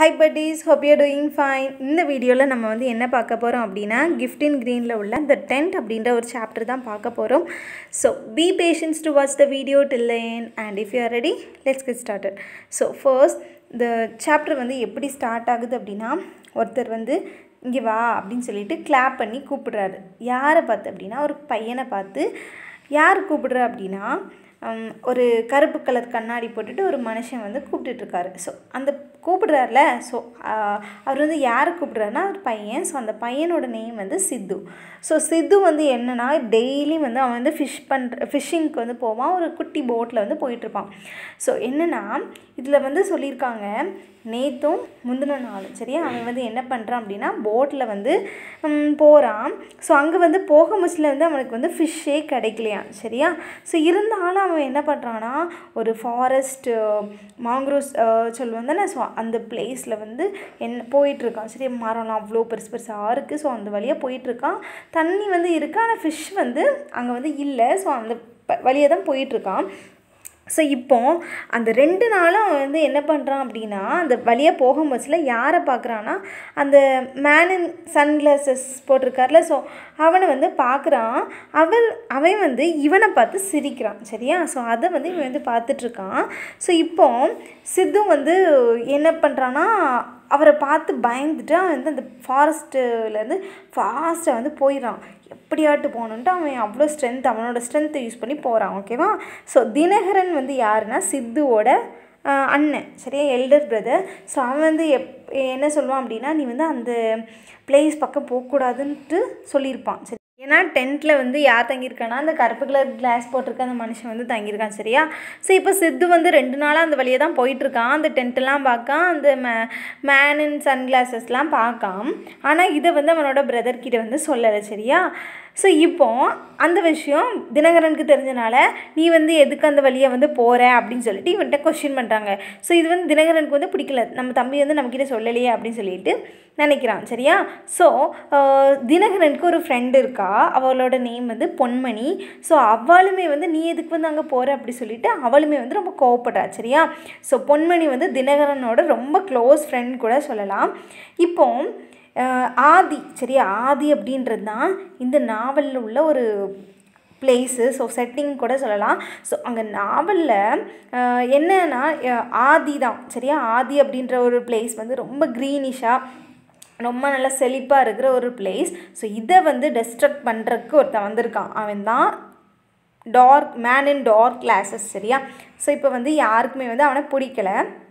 high buddies hope you're doing fine இந்த வீடியோவில் நம்ம வந்து என்ன பார்க்க போகிறோம் அப்படின்னா gift in greenல உள்ள இந்த டென்ட் அப்படின்ற ஒரு சாப்டர் தான் பார்க்க போகிறோம் so be patience to watch the video till the end and if you are ready let's get started so first இந்த சாப்டர் வந்து எப்படி ஸ்டார்ட் ஆகுது அப்படின்னா ஒருத்தர் வந்து இங்கே வா அப்படின்னு சொல்லிட்டு கிளாப் பண்ணி கூப்பிடுறாரு யாரை பார்த்து அப்படின்னா ஒரு பையனை பார்த்து யார் கூப்பிடுற அப்படின்னா ஹம், ஒரு கருப்பு கலர் கண்ணாடி போட்டுட்டு ஒரு மனுஷன் வந்து கூப்பிட்டுட்ருக்காரு ஸோ அந்த கூப்பிடுறாருல ஸோ அவர் வந்து யாரை கூப்பிடுறாருன்னா ஒரு பையன் ஸோ அந்த பையனோட நேம் வந்து சித்து ஸோ சித்து வந்து என்னன்னா டெய்லி வந்து அவன் வந்து ஃபிஷ் பண்ணுற ஃபிஷ்ஷிங்க்கு வந்து போவான் ஒரு குட்டி போட்டில் வந்து போயிட்டுருப்பான் ஸோ என்னென்னா இதில் வந்து சொல்லியிருக்காங்க நேற்றும் முந்தின நாள் சரியா அவன் வந்து என்ன பண்ணுறான் அப்படின்னா போட்டில் வந்து போகிறான் ஸோ அங்கே வந்து போக முச்சில் வந்து அவனுக்கு வந்து ஃபிஷ்ஷே கிடைக்கலையாம் சரியா ஸோ இருந்தாலும் அவன் என்ன பண்ணுறான்னா ஒரு ஃபாரஸ்ட் மாங்க்ரோஸ் சொல்லுவாங்க தானே ஸோ அந்த பிளேஸில் வந்து என்ன போயிட்டுருக்கான் சரி மரம்லாம் அவ்வளோ பெருசு பெருசாக இருக்குது ஸோ அந்த வழியாக போயிட்டுருக்கான் தண்ணி வந்து இருக்குது ஆனால் ஃபிஷ் வந்து அங்கே வந்து இல்லை ஸோ அந்த வழியாக தான் போயிட்டுருக்கான் ஸோ இப்போ அந்த ரெண்டு நாளும் அவன் வந்து என்ன பண்ணுறான் அப்படின்னா அந்த வழியாக போகும்போதுல யாரை பார்க்குறான்னா அந்த மேன் இன் சன்கிளாசஸ் போட்டிருக்கார்ல ஸோ அவனை வந்து பார்க்குறான் அவன் அவன் வந்து இவனை பார்த்து சிரிக்கிறான் சரியா ஸோ அதை வந்து இவன் வந்து பார்த்துட்ருக்கான் ஸோ இப்போ சித்து வந்து என்ன பண்ணுறான்னா அவரை பார்த்து பயந்துட்டு அவன் வந்து அந்த ஃபாரஸ்ட்டுலேருந்து ஃபாஸ்ட்டாக வந்து போயிடறான் எப்படியாட்டு போகணுன்ட்டு அவன் அவ்வளோ ஸ்ட்ரென்த் அவனோட ஸ்ட்ரென்த்தை யூஸ் பண்ணி போகிறான் ஓகேவா ஸோ தினகரன் வந்து யாருன்னா சித்துவோட ஆஹ், அண்ணன் சரியா எல்டர் பிரதர் ஸோ அவன் வந்து எப் என்ன சொல்லுவான் அப்படின்னா நீ வந்து அந்த பிளேஸ் பக்கம் போகக்கூடாதுன்ட்டு சொல்லியிருப்பான் சரி ஏன்னா டென்ட்டில் வந்து யார் தங்கியிருக்கானா அந்த கருப்பு கலர் கிளாஸ் போட்டிருக்க அந்த மனுஷன் வந்து தங்கியிருக்கான் சரியா ஸோ இப்போ சித்து வந்து ரெண்டு நாளாக அந்த வழியாக தான் போயிட்டுருக்கான் அந்த டென்ட்டெல்லாம் பார்க்கான் அந்த மே மேன் இன் சன் கிளாஸஸ்லாம் பார்க்கான் ஆனால் இதை வந்து அவனோட பிரதர் கிட்ட வந்து சொல்லலை சரியா ஸோ இப்போ அந்த விஷயம் தினகரனுக்கு தெரிஞ்சனால நீ வந்து எதுக்கு அந்த வழியை வந்து போகிற அப்படின்னு சொல்லிட்டு இவன்கிட்ட கொஷின் பண்ணுறாங்க ஸோ இது வந்து தினகரனுக்கு வந்து பிடிக்கல நம்ம தம்பி வந்து நம்மக்கிட்ட சொல்லலையே அப்படின்னு சொல்லிட்டு நினைக்கிறான் சரியா ஸோ தினகரனுக்கு ஒரு ஃப்ரெண்டு இருக்கா அவளோட நேம் வந்து பொன்மணி ஸோ அவளுமே வந்து நீ எதுக்கு வந்து அங்கே போகிற அப்படி சொல்லிட்டு அவளுமே வந்து ரொம்ப கோவப்படுறா சரியா ஸோ பொன்மணி வந்து தினகரனோட ரொம்ப க்ளோஸ் ஃப்ரெண்ட் கூட சொல்லலாம் இப்போ அஹ், ஆதி சரியா ஆதி அப்படின்றது தான் இந்த நாவலில் உள்ள ஒரு பிளேஸு ஸோ செட்டிங் கூட சொல்லலாம் ஸோ அங்கே நாவலில் என்னன்னா அஹ், ஆதி தான் சரியா ஆதி அப்படின்ற ஒரு பிளேஸ் வந்து ரொம்ப க்ரீனிஷாக ரொம்ப நல்லா செழிப்பாக இருக்கிற ஒரு பிளேஸ் ஸோ இதை வந்து டெஸ்ட்ரக்ட் பண்ணுறதுக்கு ஒருத்தன் வந்திருக்கான் அவன் தான் dark man in dark glasses சரியா ஸோ இப்போ வந்து யாருக்குமே வந்து அவனை பிடிக்கல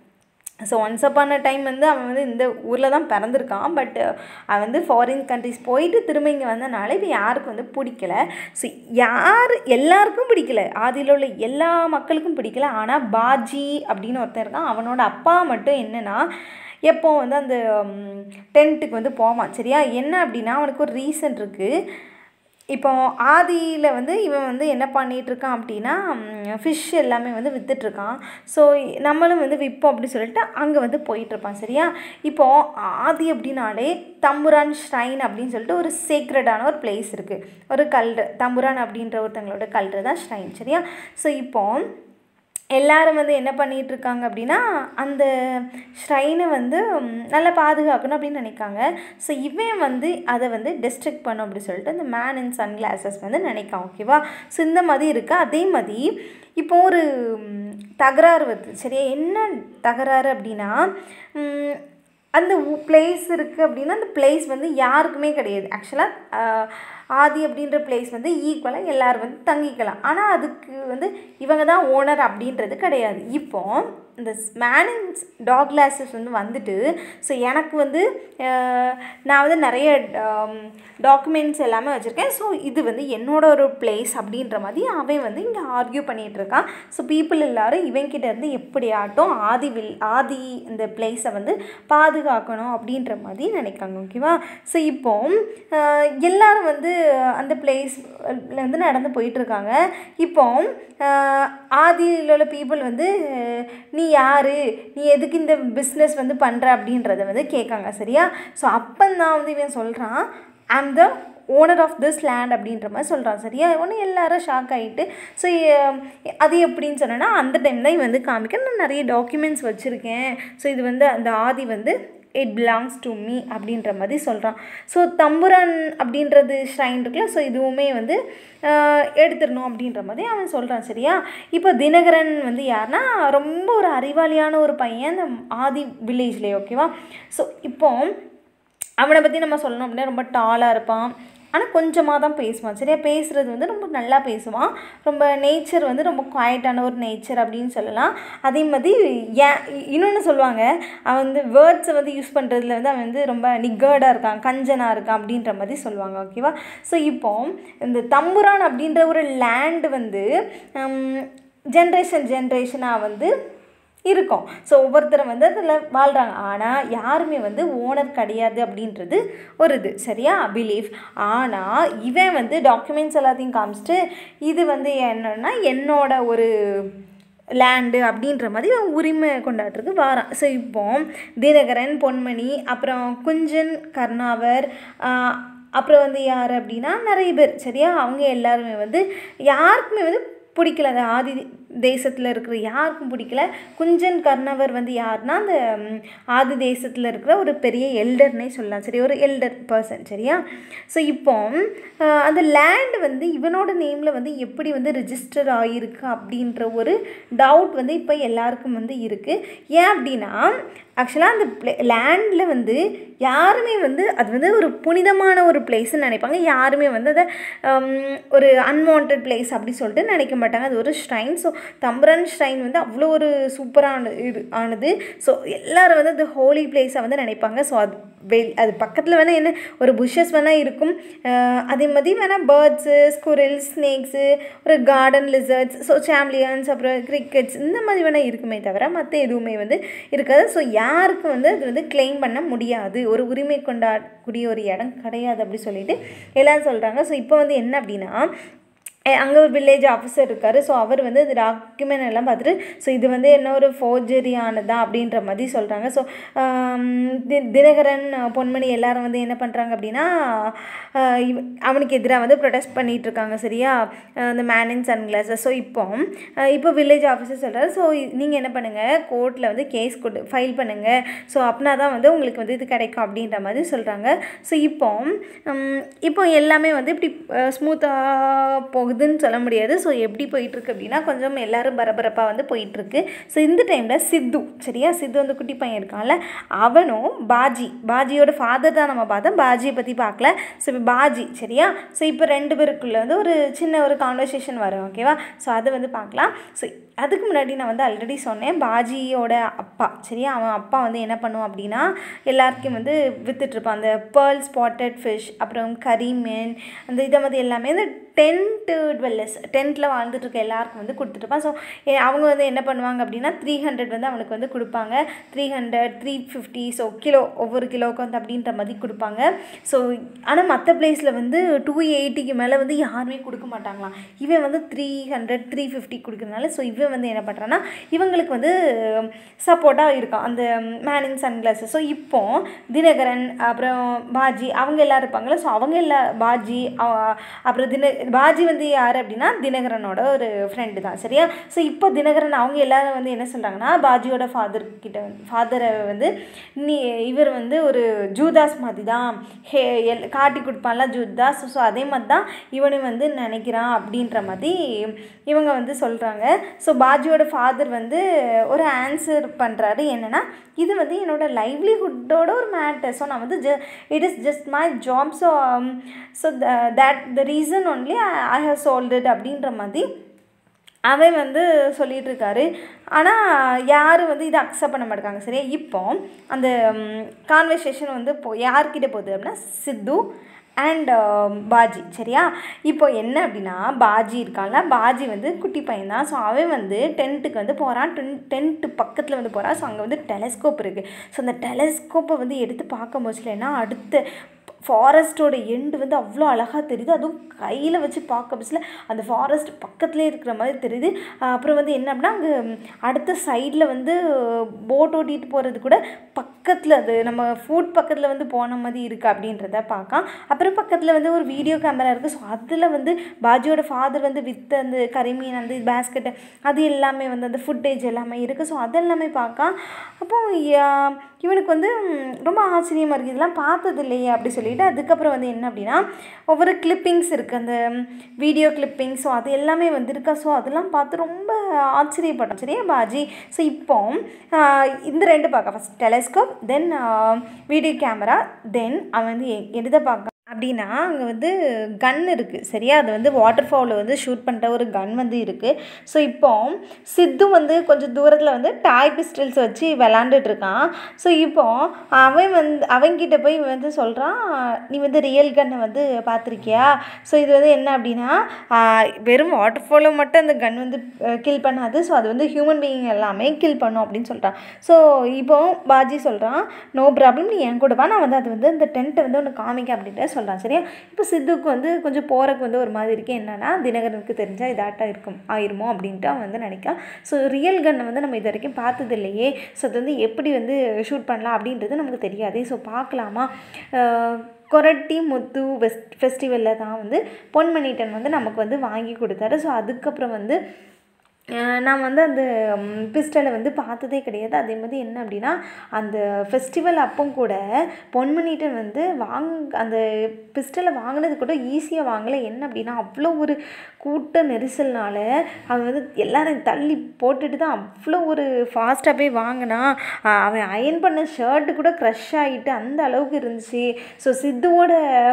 so once upon a time வந்து அவன் வந்து இந்த ஊரில் தான் பிறந்திருக்கான் பட் அவன் வந்து ஃபாரின் கண்ட்ரிஸ் போயிட்டு திரும்ப இங்கே வந்தனால இப்போ யாருக்கும் வந்து பிடிக்கல ஸோ யார் எல்லாருக்கும் பிடிக்கல ஆதியில் உள்ள எல்லா மக்களுக்கும் பிடிக்கல ஆனால் பாஜி அப்படின்னு ஒருத்தன் இருக்கான் அவனோட அப்பா மட்டும் என்னன்னா எப்போ வந்து அந்த டென்ட்டுக்கு வந்து போவான் சரியா என்ன அப்படின்னா அவனுக்கு ஒரு ரீசன் இருக்குது இப்போ ஆதியில் வந்து இவன் வந்து என்ன பண்ணிட்டு இருக்கான் அப்படின்னா ஃபிஷ் எல்லாமே வந்து வித்துட்ருக்கான் ஸோ நம்மளும் வந்து விற்போம் அப்படின்னு சொல்லிட்டு அங்கே வந்து போயிட்டுருப்பான் சரியா இப்போ ஆதி அப்படின்னாலே தம்புரான் ஷ்ரைன் அப்படின்னு சொல்லிட்டு ஒரு சீக்ரெட்டான ஒரு பிளேஸ் இருக்குது ஒரு கல்று தம்புரான் அப்படின்ற ஒருத்தங்களோட கல்று தான் ஷ்ரைன் சரியா ஸோ இப்போ எல்லாரும் வந்து என்ன பண்ணிட்டு இருக்காங்க அப்படின்னா அந்த ஷ்ரைனை வந்து ம், நல்லா பாதுகாக்கணும் அப்படின்னு நினைக்காங்க ஸோ இவன் வந்து அதை வந்து டிஸ்ட்ரிக்ட் பண்ணும் அப்படின்னு சொல்லிட்டு அந்த மேன் இன் சன் கிளாஸஸ் வந்து நினைக்கான் ஓகேவா ஸோ இந்த மாதிரி இருக்கு அதே மாதிரி இப்போ ஒரு ம், தகராறு வருது சரியா என்ன தகராறு அப்படின்னா ம், அந்த பிளேஸ் இருக்குது அப்படின்னா அந்த பிளேஸ் வந்து யாருக்குமே கிடையாது ஆக்சுவலாக ஆதி அப்படின்ற பிளேஸ் வந்து ஈக்குவலாக எல்லோரும் வந்து தங்கிக்கலாம் ஆனால் அதுக்கு வந்து இவங்க தான் ஓனர் அப்படின்றது கிடையாது இப்போ இந்த மேனன்ஸ் டாக் கிளாஸஸ் வந்து வந்துட்டு ஸோ எனக்கு வந்து அஹ், நான் வந்து நிறைய டாக்குமெண்ட்ஸ் எல்லாமே வச்சுருக்கேன் ஸோ இது வந்து என்னோட ஒரு பிளேஸ் அப்படின்ற மாதிரி அவன் வந்து இங்கே ஆர்கியூ பண்ணிகிட்டு இருக்கான் ஸோ பீப்புள் எல்லாரும் இவன்கிட்ட இருந்து எப்படியாட்டும் ஆதி வில் ஆதி இந்த பிளேஸை வந்து பாதுகாக்கணும் அப்படின்ற மாதிரி நினைக்காங்க ஓகேவா ஸோ இப்போ அஹ், எல்லாரும் வந்து அந்த பிளேஸ்ல வந்து நடந்து போயிட்டுருக்காங்க இப்போ அஹ், ஆதியில் உள்ள பீப்புள் வந்து அஹ், நீ யார் நீ எதுக்கு இந்த பிஸ்னஸ் வந்து பண்ணுற அப்படின்றத வந்து கேட்காங்க சரியா ஸோ அப்போ தான் வந்து இவன் சொல்கிறான் I'm the owner of this land அப்படின்ற மாதிரி சொல்கிறான் சரியா ஒன்று எல்லாரும் ஷாக் ஆகிட்டு ஸோ அது எப்படின்னு சொன்னேன்னா அந்த டைம் தான் இவன் வந்து காமிக்க நான் நிறைய டாக்குமெண்ட்ஸ் வச்சுருக்கேன் ஸோ இது வந்து அந்த ஆதி வந்து இட் பிலாங்ஸ் டு மீ அப்படின்ற மாதிரி சொல்கிறான் ஸோ தம்புரான் அப்படின்றது ஷ்ரைன் இருக்குல்ல ஸோ இதுவுமே வந்து எடுத்துடணும் அப்படின்ற மாதிரி அவன் சொல்கிறான் சரியா இப்போ தினகரன் வந்து யாருன்னா ரொம்ப ஒரு அறிவாளியான ஒரு பையன் அந்த ஆதி வில்லேஜ்லேயே ஓகேவா ஸோ இப்போ அவனை பற்றி நம்ம சொல்லணும் அப்படின்னா ரொம்ப டாலாக இருப்பான் ஆனால் கொஞ்சமாக தான் பேசுவான் சரியா பேசுகிறது வந்து ரொம்ப நல்லா பேசுவான் ரொம்ப நேச்சர் வந்து ரொம்ப குவாய்ட்டான ஒரு நேச்சர் அப்படின்னு சொல்லலாம் அதே மாதிரி ஏன் இன்னொன்று சொல்லுவாங்க அவன் வந்து வேர்ட்ஸை வந்து யூஸ் பண்ணுறதுல வந்து அவன் வந்து ரொம்ப நிகர்டாக இருக்கான் கஞ்சனாக இருக்கான் அப்படின்ற மாதிரி சொல்லுவாங்க ஓகேவா ஸோ இப்போ இந்த தம்புரான் அப்படின்ற ஒரு லேண்டு வந்து ஜென்ரேஷன் ஜென்ரேஷனாக வந்து இருக்கும் ஸோ ஒவ்வொருத்தரும் வந்து அதில் வாழ்கிறாங்க ஆனால் யாருமே வந்து ஓனர் கிடையாது அப்படின்றது ஒரு இது சரியா பிலீஃப் ஆனால் இவன் வந்து டாக்குமெண்ட்ஸ் எல்லாத்தையும் காமிச்சிட்டு இது வந்து என்னன்னா என்னோட ஒரு லேண்டு அப்படின்ற மாதிரி அவன் உரிமை கொண்டாடுறதுக்கு வாரான் ஸோ இப்போ தினகரன் பொன்மணி அப்புறம் குஞ்சன் கர்ணாவர் அப்புறம் வந்து யார் அப்படின்னா நிறைய பேர் சரியா அவங்க எல்லாருமே வந்து யாருக்குமே வந்து பிடிக்கல அந்த ஆதி தேசத்தில் இருக்கிற யாருக்கும் பிடிக்கல குஞ்சன் கர்ணவர் வந்து யாருன்னா அந்த ஆதி தேசத்தில் இருக்கிற ஒரு பெரிய எல்டர்னே சொல்லலாம் சரி ஒரு எல்டர் பர்சன் சரியா ஸோ இப்போ அந்த லேண்ட் வந்து இவனோட நேமில் வந்து எப்படி வந்து ரிஜிஸ்டர் ஆகிருக்கு அப்படின்ற ஒரு டவுட் வந்து இப்போ எல்லாருக்கும் வந்து இருக்குது ஏன் அப்படின்னா ஆக்சுவலாக அந்த ப்ளே லேண்டில் வந்து யாருமே வந்து அது வந்து ஒரு புனிதமான ஒரு பிளேஸ்ன்னு நினைப்பாங்க யாருமே வந்து அதை ஒரு அன்வான்ட் பிளேஸ் அப்படி சொல்லிட்டு நினைக்க மாட்டாங்க அது ஒரு ஷ்ரைன் ஸோ தம்பரன் ஷ்ரைன் வந்து அவ்வளோ ஒரு சூப்பரான இது ஆனது ஸோ எல்லோரும் வந்து அது ஹோலி பிளேஸை வந்து நினைப்பாங்க ஸோ அது வெல் அது பக்கத்தில் வேணால் என்ன ஒரு புஷ்ஷஸ் வேணால் இருக்கும் அதே மாதிரி வேணால் பேர்ட்ஸு ஸ்குரில் ஸ்னேக்ஸு ஒரு கார்டன் லிசர்ட்ஸ் ஸோ சாம்பிளியன்ஸ் அப்புறம் கிரிக்கெட்ஸ் இந்த மாதிரி வேணால் இருக்குமே தவிர மற்ற எதுவுமே வந்து இருக்காது ஸோ யாருக்கும் வந்து அது வந்து கிளைம் பண்ண முடியாது ஒரு உரிமை கொண்டாடக்கூடிய ஒரு இடம் கிடையாது அப்படி சொல்லிட்டு எல்லோரும் சொல்கிறாங்க ஸோ இப்போ வந்து என்ன அப்படின்னா அங்கே ஒரு வில்லேஜ் ஆஃபீஸர் இருக்கார் ஸோ அவர் வந்து இது டாக்குமெண்ட் எல்லாம் பார்த்துட்டு ஸோ இது வந்து என்ன ஒரு ஃபோர்ஜரி ஆனதா அப்படின்ற மாதிரி சொல்கிறாங்க ஸோ தி தினகரன் பொன்மணி எல்லாரும் வந்து என்ன பண்ணுறாங்க அப்படின்னா அவனுக்கு எதிராக வந்து ப்ரொடெஸ்ட் பண்ணிகிட்டு இருக்காங்க சரியா அந்த man in sunglasses so இப்போ இப்போ வில்லேஜ் ஆஃபீஸர் சொல்கிறார் ஸோ நீங்கள் என்ன பண்ணுங்கள் கோர்ட்டில் வந்து கேஸ் கொடு ஃபைல் பண்ணுங்கள் ஸோ அப்படின்னா தான் வந்து உங்களுக்கு வந்து இது கிடைக்கும் அப்படின்ற மாதிரி சொல்கிறாங்க ஸோ இப்போ இப்போ எல்லாமே வந்து இப்படி ஸ்மூத்தாக போகுதுன்னு சொல்ல முடியாது ஸோ எப்படி போயிட்டுருக்கு அப்படின்னா கொஞ்சம் எல்லோரும் பரபரப்பாக வந்து போயிட்டுருக்கு ஸோ இந்த டைமில் சித்து சரியா சித்து வந்து குட்டி பையன் இருக்கான்ல அவனும் பாஜி பாஜியோட ஃபாதர் தான் நம்ம பார்த்தோம் பாஜியை பற்றி பார்க்கல ஸோ இப்போ பாஜி சரியா ஸோ இப்போ ரெண்டு பேருக்குள்ளே வந்து ஒரு சின்ன ஒரு கான்வர்சேஷன் வரும் ஓகேவா ஸோ அதை வந்து பார்க்கலாம் ஸோ அதுக்கு முன்னாடி நான் வந்து ஆல்ரெடி சொன்னேன் பாஜியோட அப்பா சரியா அவன் அப்பா வந்து என்ன பண்ணுவான் அப்படின்னா எல்லாருக்கும் வந்து விற்றுட்ருப்பான் அந்த பேர்ல் ஸ்பாட்டட் ஃபிஷ் அப்புறம் கறி மீன் அந்த இதை மாதிரி எல்லாமே இந்த டென்ட்டு டுவெல்லர்ஸ் டென்ட்டில் வாழ்ந்துட்டு இருக்க எல்லாருக்கும் வந்து கொடுத்துட்ருப்பான் ஸோ அவங்க வந்து என்ன பண்ணுவாங்க அப்படின்னா த்ரீ ஹண்ட்ரட் வந்து அவனுக்கு வந்து கொடுப்பாங்க three hundred three fifty so kilo ஒவ்வொரு கிலோவுக்கு வந்து அப்படின்ற மாதிரி கொடுப்பாங்க ஸோ ஆனால் மற்ற பிளேஸில் வந்து டூ எயிட்டிக்கு மேலே வந்து யாருமே கொடுக்க மாட்டாங்களாம் இவன் வந்து த்ரீ ஹண்ட்ரட் த்ரீ ஃபிஃப்டி கொடுக்குறதுனால ஸோ இவன் வந்து என்ன பண்ணுறான்னா இவங்களுக்கு வந்து சப்போர்ட்டாக இருக்கான் அந்த man in sunglasses so இப்போ தினகரன் அப்புறம் பாஜி அவங்க எல்லோரும் இருப்பாங்களே ஸோ அவங்க எல்லா பாஜி அப்புறம் தின பாஜி வந்து யார் அப்படின்னா தினகரனோட ஒரு ஃப்ரெண்டு தான் சரியா ஸோ இப்போ தினகரன் அவங்க எல்லாரும் வந்து என்ன சொல்கிறாங்கன்னா பாஜியோட ஃபாதர் கிட்ட ஃபாதரை வந்து நீ இவர் வந்து ஒரு ஜூதாஸ் மாதிரி தான் ஹே எல் காட்டி கொடுப்பான்ல ஜூதாஸ் ஸோ அதே மாதிரி தான் இவனும் வந்து நினைக்கிறான் அப்படின்ற மாதிரி இவங்க வந்து சொல்கிறாங்க ஸோ பாஜியோட ஃபாதர் வந்து ஒரு ஆன்சர் பண்ணுறாரு என்னென்னா இது வந்து என்னோட லைவ்லிஹுட்டோட ஒரு மேட்டர் ஸோ நான் வந்து ஜ it is just my job so so that the reason only I have sold it அப்படின்ற மாதிரி அவன் வந்து சொல்லிகிட்டு இருக்காரு ஆனால் யாரும் வந்து இதை அக்செப்ட் பண்ண மாட்டாங்க சரியா இப்போ அந்த கான்வர்சேஷன் வந்து இப்போ யார்கிட்ட போகுது அப்படின்னா சித்து அண்ட் பாஜி சரியா இப்போ என்ன அப்படின்னா பாஜி இருக்கான்ல பாஜி வந்து குட்டி பையன் தான் ஸோ அவன் வந்து டென்ட்டுக்கு வந்து போகிறான் டென் டென்ட்டு பக்கத்தில் வந்து போகிறான் ஸோ அங்கே வந்து டெலஸ்கோப் இருக்குது ஸோ அந்த டெலஸ்கோப்பை வந்து எடுத்து பார்க்கும் போச்சுலன்னா அடுத்த ஃபாரஸ்ட்டோட எண்டு வந்து அவ்வளோ அழகாக தெரியுது அதுவும் கையில் வச்சு பார்க்க பட்சத்தில் அந்த ஃபாரஸ்ட் பக்கத்துலேயே இருக்கிற மாதிரி தெரியுது அப்புறம் வந்து என்ன அப்படின்னா அங்கே அடுத்த சைடில் வந்து போட் ஓட்டிகிட்டு போகிறது கூட பக்கத்தில் அது நம்ம ஃபுட் பக்கத்தில் வந்து போன மாதிரி இருக்குது அப்படின்றத பார்க்கலாம் அப்புறம் பக்கத்தில் வந்து ஒரு வீடியோ கேமரா இருக்குது ஸோ அதில் வந்து பாஜியோட ஃபாதர் வந்து வித்த அந்த கரிமீன் அந்த பேஸ்கெட்டு அது எல்லாமே வந்து அந்த ஃபுட்டேஜ் எல்லாமே இருக்குது ஸோ அதெல்லாமே பார்க்கலாம் அப்போ இவனுக்கு வந்து ரொம்ப ஆச்சரியமாக இருக்குது இதெல்லாம் பார்த்தது இல்லையே அப்படி சொல்லிட்டு அதுக்கப்புறம் வந்து என்ன அப்படின்னா ஒவ்வொரு கிளிப்பிங்ஸ் இருக்குது அந்த வீடியோ கிளிப்பிங்ஸ் ஸோ அது எல்லாமே வந்திருக்கா ஸோ அதெல்லாம் பார்த்து ரொம்ப ஆச்சரியப்பட்டோம் சரியா பாஜி ஸோ இப்போ இந்த ரெண்டு பார்க்க first telescope then video camera then அவன் வந்து எதை பார்க்க அப்படின்னா அங்கே வந்து கன் இருக்குது சரியா அது வந்து வாட்டர் ஃபாலில் வந்து ஷூட் பண்ணுற ஒரு கன் வந்து இருக்குது ஸோ இப்போ சித்து வந்து கொஞ்சம் தூரத்தில் வந்து டாய் பிஸ்டல்ஸ் வச்சு விளாண்டுட்ருக்கான் ஸோ இப்போ அவன் வந்து அவங்கிட்ட போய் வந்து சொல்கிறான் நீ வந்து ரியல் கன்னை வந்து பார்த்துருக்கியா ஸோ இது வந்து என்ன அப்படின்னா வெறும் வாட்டர் ஃபாலில் மட்டும் அந்த கன் வந்து கில் பண்ணாது ஸோ அது வந்து ஹியூமன் பீயிங் எல்லாமே கில் பண்ணும் அப்படின்னு சொல்கிறான் ஸோ இப்போ பாஜி சொல்கிறான் நோ ப்ராப்ளம் நீ என் கூட வா நான் வந்து அது வந்து இந்த டென்ட்டை வந்து ஒன்று காமிக்க அப்படின்ட்டு சொல்கிறான் சரியா இப்போ சித்துக்கு வந்து கொஞ்சம் போகிறக்கு வந்து ஒரு மாதிரி இருக்குது என்னென்னா தினகரனுக்கு தெரிஞ்சால் இதாட்டா இருக்கும் ஆயிருமோ அப்படின்ட்டு அவன் வந்து நினைக்கான் ஸோ ரியல் கன்னை வந்து நம்ம இது வரைக்கும் பார்த்தது இல்லையே ஸோ அது வந்து எப்படி வந்து ஷூட் பண்ணலாம் அப்படின்றது நமக்கு தெரியாது ஸோ பார்க்கலாமா கொரட்டி முத்து வெஸ்ட் ஃபெஸ்டிவலில் தான் வந்து பொன்மணிட்டன் வந்து நமக்கு வந்து வாங்கி கொடுத்தாரு ஸோ அதுக்கப்புறம் வந்து நான் வந்து அந்த பிஸ்டலை வந்து பார்த்ததே கிடையாது அதே மாதிரி என்ன அப்படின்னா அந்த ஃபெஸ்டிவல் அப்போ கூட பொன்மணிட்டன் வந்து வாங் அந்த பிஸ்டலை வாங்கினது கூட ஈஸியாக வாங்கலை என்ன அப்படின்னா அவ்வளோ ஒரு கூட்ட நெரிசல்னால அவன் வந்து எல்லாரும் தள்ளி போட்டுட்டு தான் அவ்வளோ ஒரு ஃபாஸ்ட்டாக போய் வாங்கினான் அவன் அயன் பண்ண ஷர்ட்டு கூட க்ரஷ் ஆகிட்டு அந்த அளவுக்கு இருந்துச்சு ஸோ சித்துவோட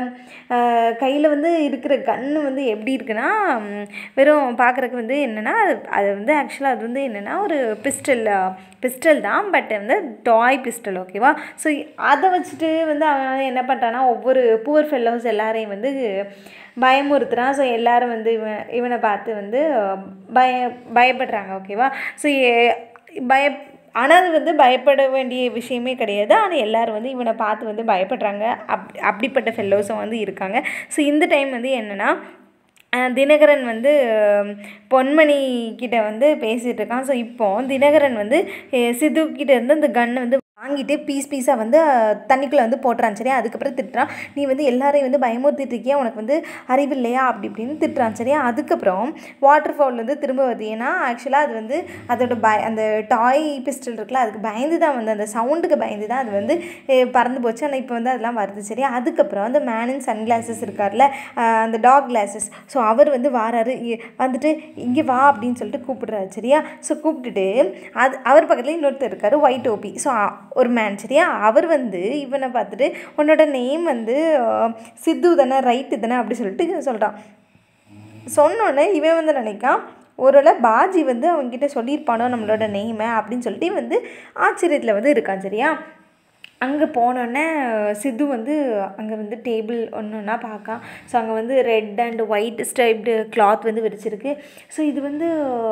கையில் வந்து இருக்கிற கன்று வந்து எப்படி இருக்குன்னா வெறும் பார்க்குறக்கு வந்து என்னென்னா அது வந்து ஆக்சுவலாக அது வந்து என்னென்னா ஒரு பிஸ்டல் பிஸ்டல் தான் பட் வந்து டாய் பிஸ்டல் ஓகேவா ஸோ அதை வச்சுட்டு வந்து அவன் என்ன பண்ணுறான்னா ஒவ்வொரு புவர் ஃபெல்லோஸ் எல்லாரையும் வந்து பயமுறுத்துகிறான் ஸோ எல்லோரும் வந்து இவன் இவனை பார்த்து வந்து பய பயப்படுறாங்க ஓகேவா ஸோ பய ஆனால் அது வந்து பயப்பட வேண்டிய விஷயமே கிடையாது ஆனால் எல்லோரும் வந்து இவனை பார்த்து வந்து பயப்படுறாங்க அப் அப்படிப்பட்ட ஃபெல்லோஸும் வந்து இருக்காங்க ஸோ இந்த டைம் வந்து என்னென்னா தினகரன் வந்து பொன்மணி கிட்ட வந்து பேசிகிட்டு இருக்கான் ஸோ இப்போ தினகரன் வந்து சித்து கிட்ட இருந்து அந்த கன்னை வந்து வாங்கிட்டு பீஸ் பீஸாக வந்து தண்ணிக்குள்ளே வந்து போட்டுறான் சரியா அதுக்கப்புறம் திட்டுறான் நீ வந்து எல்லாரையும் வந்து பயமுறுத்திட்டு இருக்கியா உனக்கு வந்து அறிவு இல்லையா அப்படி இப்படின்னு திட்டுறான் சரியா அதுக்கப்புறம் வாட்டர் ஃபால் வந்து திரும்ப வருது ஏன்னா ஆக்சுவலாக அது வந்து அதோட பய அந்த டாய் பிஸ்டல் இருக்குல்ல அதுக்கு பயந்து தான் வந்து அந்த சவுண்டுக்கு பயந்து தான் அது வந்து பறந்து போச்சு ஆனால் இப்போ வந்து அதெல்லாம் வருது சரியா அதுக்கப்புறம் அந்த மேன் இன் சன் கிளாஸஸ் இருக்கார்ல அந்த டாக் கிளாஸஸ் ஸோ அவர் வந்து வாராரு வந்துட்டு இங்கே வா அப்படின்னு சொல்லிட்டு கூப்பிடுறாரு சரியா ஸோ கூப்பிட்டுட்டு அது அவர் பக்கத்தில் இன்னொருத்தர் இருக்கார் ஒயிட் ஓபி ஸோ ஒரு மேன் சரியா அவர் வந்து இவனை பார்த்துட்டு உன்னோட நேம் வந்து சித்து தானே ரைட்டு தானே அப்படி சொல்லிட்டு சொல்கிறான் சொன்னோன்னே இவன் வந்து நினைக்கான் ஒருவேளை பாஜி வந்து அவங்ககிட்ட சொல்லியிருப்பானோ நம்மளோட நெய்மை அப்படின்னு சொல்லிட்டு வந்து ஆச்சரியத்தில் வந்து இருக்கான் சரியா அங்கே போனோடனே சித்து வந்து அங்கே வந்து டேபிள் ஒன்று ஒன்றா பார்க்கான் ஸோ அங்கே வந்து red and white striped cloth வந்து விரிச்சிருக்கு ஸோ இது வந்து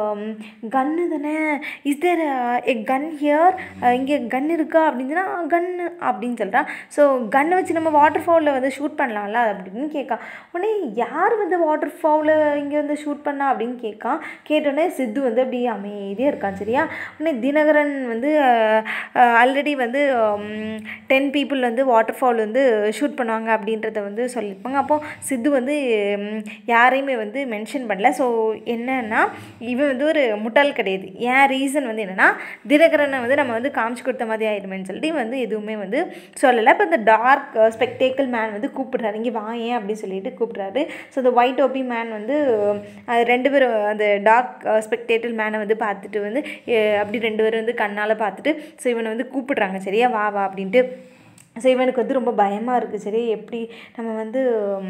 கன்னு தானே is there a gun here இங்கே கன் இருக்கா அப்படின்னா கன்னு அப்படின்னு சொல்கிறான் ஸோ கன்னை வச்சு நம்ம வாட்டர் ஃபாலில் வந்து ஷூட் பண்ணலாம்ல அப்படின்னு கேட்கான் உடனே யார் வந்து வாட்டர் ஃபாலில் இங்கே வந்து ஷூட் பண்ணா அப்படின்னு கேட்கான் கேட்டோடனே சித்து வந்து அப்படியே அமைதியாக இருக்கான் சரியா உடனே தினகரன் வந்து ஆல்ரெடி வந்து டென் பீப்புள் வந்து வாட்டர் ஃபால் வந்து ஷூட் பண்ணுவாங்க அப்படின்றத வந்து சொல்லியிருப்பாங்க அப்போது சித்து வந்து யாரையுமே வந்து மென்ஷன் பண்ணல ஸோ என்னன்னா இவன் வந்து ஒரு முட்டாள் கிடையாது ஏன் ரீசன் வந்து என்னென்னா தினகரனை வந்து நம்ம வந்து காமிச்சு கொடுத்த மாதிரி ஆயிடுமேன்னு சொல்லிட்டு இவன் வந்து எதுவுமே வந்து சொல்லலை இப்போ இந்த டார்க் ஸ்பெக்டேக்கிள் மேன் வந்து கூப்பிடுறாரு இங்கே வாயேன் அப்படின்னு சொல்லிட்டு கூப்பிட்றாரு ஸோ இந்த ஒயிட் ஓபி மேன் வந்து ரெண்டு பேரும் அந்த டார்க் ஸ்பெக்டேட்டில் மேனை வந்து பார்த்துட்டு வந்து அப்படி ரெண்டு பேரும் வந்து கண்ணால் பார்த்துட்டு ஸோ இவனை வந்து கூப்பிடுறாங்க சரியா வா வா அப்படின்ட்டு ஸோ இவனுக்கு வந்து ரொம்ப பயமாக இருக்குது சரி எப்படி நம்ம வந்து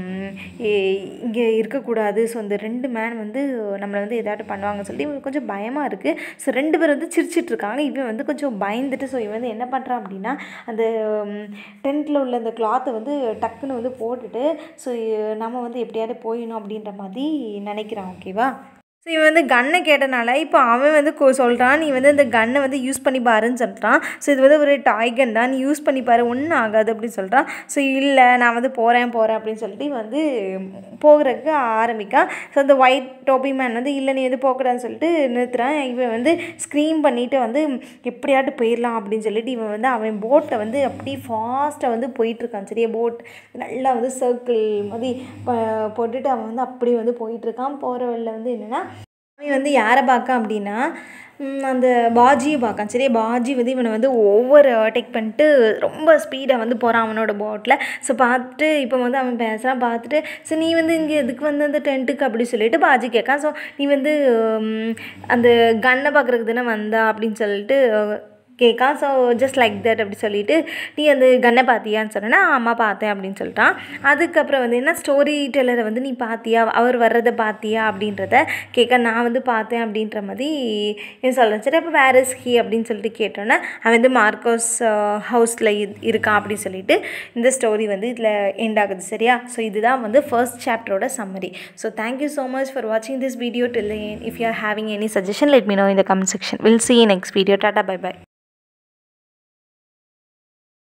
இங்கே இருக்கக்கூடாது ஸோ இந்த ரெண்டு மேன் வந்து நம்மளை வந்து எதாட்டும் பண்ணுவாங்கன்னு சொல்லி இவனுக்கு கொஞ்சம் பயமாக இருக்குது ஸோ ரெண்டு பேர் வந்து சிரிச்சிட்டு இருக்காங்க இவன் வந்து கொஞ்சம் பயந்துட்டு ஸோ இவன் வந்து என்ன பண்ணுறான் அப்படின்னா அந்த டென்ட்டில் உள்ள அந்த கிளாத்தை வந்து டக்குன்னு வந்து போட்டுட்டு ஸோ நம்ம வந்து எப்படியாவது போயிடணும் அப்படின்ற மாதிரி நினைக்கிறான் ஓகேவா ஸோ இவன் வந்து கன்னை கேட்டனால இப்போ அவன் வந்து கொ- சொல்கிறான் நீ வந்து இந்த கன்னை வந்து யூஸ் பண்ணி பாருன்னு சொல்கிறான் ஸோ இது வந்து ஒரு டாய் கன் தான் நீ யூஸ் பண்ணி பாரு ஒன்றும் ஆகாது அப்படின்னு சொல்கிறான் ஸோ இல்லை நான் வந்து போகிறேன் போகிறேன் அப்படின்னு சொல்லிட்டு இவன் வந்து போகிறதுக்கு ஆரம்பிக்கான் ஸோ அந்த ஒயிட் டோபி மேன் வந்து இல்லை நீ வந்து போகக்கூடாதுன்னு சொல்லிட்டு நிறுத்துறான் இவன் வந்து ஸ்க்ரீம் பண்ணிட்டு வந்து எப்படியாட்டு போயிடலாம் அப்படின்னு சொல்லிட்டு இவன் வந்து அவன் போட்டை வந்து அப்படியே ஃபாஸ்ட்டாக வந்து போயிட்டுருக்கான் சரியா போட் நல்லா வந்து சர்க்கிள் மாதிரி ப- போட்டுட்டு அவன் வந்து அப்படியே வந்து போயிட்டுருக்கான் போகிற வழியில் வந்து என்னென்னா அவன் வந்து யாரை பார்க்கான் அப்படின்னா ம், அந்த பாஜியை பார்க்கான் சரியா பாஜி வந்து இவனை வந்து ஒவ்வொரு அட்டாக் பண்ணிட்டு ரொம்ப ஸ்பீடாக வந்து போகிறான் அவனோட போட்டில் ஸோ பார்த்துட்டு இப்போ வந்து அவன் பேசுகிறான் பார்த்துட்டு ஸோ நீ வந்து இங்கே எதுக்கு வந்து அந்த டென்ட்டுக்கு அப்படி சொல்லிட்டு பாஜி கேட்கான் ஸோ நீ வந்து ம், அந்த கன்னை பார்க்குறதுக்கு தானே வந்தா அப்படின்னு சொல்லிட்டு கேட்கான் ஸோ ஜஸ்ட் லைக் தட் அப்படி சொல்லிட்டு நீ அந்த கன்னை பார்த்தியான்னு சொன்னேன்னா ஆமாம் பார்த்தேன் அப்படின்னு சொல்லிட்டான் அதுக்கப்புறம் வந்து என்ன ஸ்டோரி டெல்லரை வந்து நீ பார்த்தியா அவர் வர்றதை பார்த்தியா அப்படின்றத கேட்க நான் வந்து பார்த்தேன் அப்படின்ற மாதிரி என்ன சொல்கிறேன் சரி அப்போ வேர் இஸ் ஹி அப்படின்னு சொல்லிட்டு கேட்டோன்னே அவன் வந்து மார்க்கோஸ் ஹவுஸில் இருக்கான் அப்படின்னு சொல்லிட்டு இந்த ஸ்டோரி வந்து இதில் எண்ட் ஆகுது சரியா ஸோ இதுதான் வந்து ஃபர்ஸ்ட் சாப்டரோட summary so thank you so much for வாட்சிங் this video till if you are having any suggestion let me know in the comment section we'll see you next video tata bye bye